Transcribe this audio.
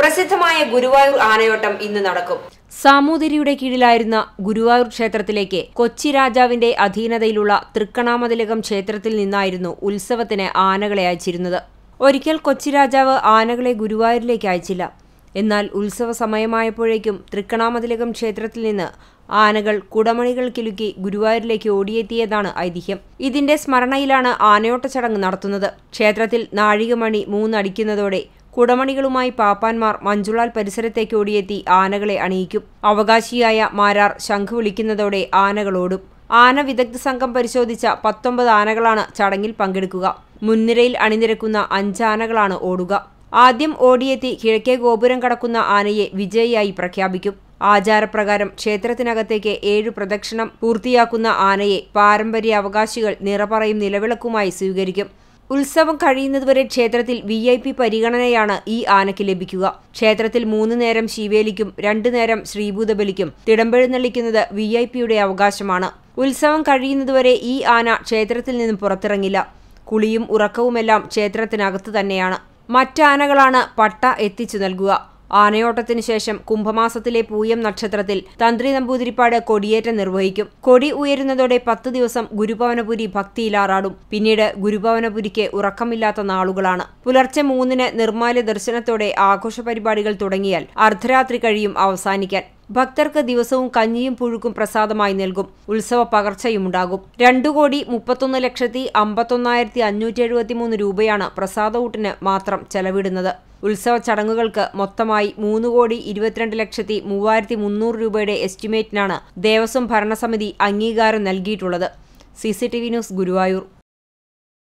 പ്രസിദ്ധമായ ഗുരുവായൂർ ആനയോട്ടം ഇന്ന് നടക്കും സാമൂതിരിയുടെ കീഴിലായിരുന്ന ഗുരുവായൂർ ക്ഷേത്രത്തിലേക്ക് കൊച്ചി രാജാവിന്റെ അധീനതയിലുള്ള തൃക്കണാമതിലകം ക്ഷേത്രത്തിൽ നിന്നായിരുന്നു ഉത്സവത്തിന് ആനകളെ അയച്ചിരുന്നത് ഒരിക്കൽ കൊച്ചി രാജാവ് ആനകളെ ഗുരുവായൂരിലേക്ക് അയച്ചില്ല എന്നാൽ ഉത്സവ സമയമായപ്പോഴേക്കും തൃക്കണാമതിലകം ക്ഷേത്രത്തിൽ നിന്ന് ആനകൾ കുടമണികൾ കിലുക്കി ഗുരുവായൂരിലേക്ക് ഓടിയെത്തിയതാണ് ഐതിഹ്യം ഇതിന്റെ സ്മരണയിലാണ് ആനയോട്ട ചടങ്ങ് നടത്തുന്നത് ക്ഷേത്രത്തിൽ നാഴികമണി മൂന്നടിക്കുന്നതോടെ കുടമണികളുമായി പാപ്പാന്മാർ മഞ്ജുളാൽ പരിസരത്തേക്ക് ഓടിയെത്തി ആനകളെ അണിയിക്കും അവകാശിയായ മാരാർ ശംഖ് വിളിക്കുന്നതോടെ ആനകളോടും ആന വിദഗ്ധ സംഘം പരിശോധിച്ച പത്തൊമ്പത് ആനകളാണ് ചടങ്ങിൽ പങ്കെടുക്കുക മുൻനിരയിൽ അണിനിരക്കുന്ന അഞ്ചാനകളാണ് ഓടുക ആദ്യം ഓടിയെത്തി കിഴക്കേ ഗോപുരം കടക്കുന്ന ആനയെ വിജയിയായി പ്രഖ്യാപിക്കും ആചാരപ്രകാരം ക്ഷേത്രത്തിനകത്തേക്ക് ഏഴു പ്രദക്ഷിണം പൂർത്തിയാക്കുന്ന ആനയെ പാരമ്പര്യ അവകാശികൾ നിറപറയും നിലവിളക്കുമായി സ്വീകരിക്കും ഉത്സവം കഴിയുന്നതുവരെ ക്ഷേത്രത്തിൽ വി ഐ പി പരിഗണനയാണ് ഈ ആനയ്ക്ക് ലഭിക്കുക ക്ഷേത്രത്തിൽ മൂന്ന് നേരം ശിവേലിക്കും രണ്ടു നേരം ശ്രീഭൂതബലിക്കും തിടമ്പെഴുന്നള്ളിക്കുന്നത് വി ഐ പിയുടെ അവകാശമാണ് ഉത്സവം കഴിയുന്നതുവരെ ഈ ആന ക്ഷേത്രത്തിൽ നിന്നും പുറത്തിറങ്ങില്ല കുളിയും ഉറക്കവുമെല്ലാം ക്ഷേത്രത്തിനകത്ത് തന്നെയാണ് മറ്റാനകളാണ് പട്ട എത്തിച്ചു നൽകുക ആനയോട്ടത്തിനു ശേഷം കുംഭമാസത്തിലെ പൂയം നക്ഷത്രത്തിൽ തന്ത്രി നമ്പൂതിരിപ്പാട് കൊടിയേറ്റം നിർവഹിക്കും കൊടി ഉയരുന്നതോടെ പത്ത് ദിവസം ഗുരുഭവനപുരി ഭക്തിയിലാറാടും പിന്നീട് ഗുരുഭവനപുരിക്ക് ഉറക്കമില്ലാത്ത നാളുകളാണ് പുലർച്ചെ മൂന്നിന് നിർമ്മാല്യ ദർശനത്തോടെ ആഘോഷ പരിപാടികൾ തുടങ്ങിയാൽ അർദ്ധരാത്രി കഴിയും അവസാനിക്കാൻ ഭക്തർക്ക് ദിവസവും കഞ്ഞിയും പുഴുക്കും പ്രസാദമായി നൽകും ഉത്സവ പകർച്ചയുമുണ്ടാകും രണ്ടു കോടി മുപ്പത്തൊന്ന് ലക്ഷത്തി അമ്പത്തൊന്നായിരത്തി അഞ്ഞൂറ്റി എഴുപത്തിമൂന്ന് രൂപയാണ് പ്രസാദഊട്ടിന് മാത്രം ചെലവിടുന്നത് ഉത്സവ ചടങ്ങുകൾക്ക് മൊത്തമായി മൂന്ന് കോടി ഇരുപത്തിരണ്ട് ലക്ഷത്തി മൂവായിരത്തി മുന്നൂറ് രൂപയുടെ എസ്റ്റിമേറ്റിനാണ് ദേവസ്വം ഭരണസമിതി അംഗീകാരം നൽകിയിട്ടുള്ളത് C C T V news Guruvayur